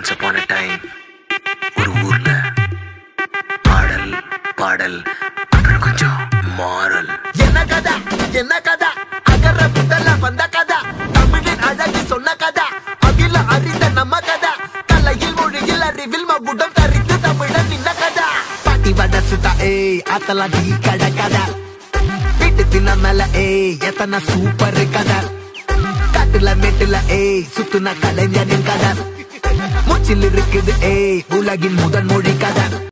once upon a time ஒரு ஊர்ல பாடல் பாடல் அப்புறம் கொஞ்சம் மாறல் என்ன கதா என்ன கதா அகர புதல வந்த கதா தமிழின் அழகு சொன்ன கதா அகில அறிந்த நம்ம கதா கலையில் மொழியில் அறிவில் மகுடம் தரித்து தமிழன் நின்ன கதா பாட்டி வட சுத்தா ஏய் அத்தலாம் டீ கடை கதா வீட்டு தின்ன மேல ஏய் எத்தனை சூப்பர் கதா காட்டுல மேட்டுல ஏய் சுத்துன கலைஞனின் கதா மூச்சில் இருக்குது ஏய் உலகின் முதன் மொழி கதா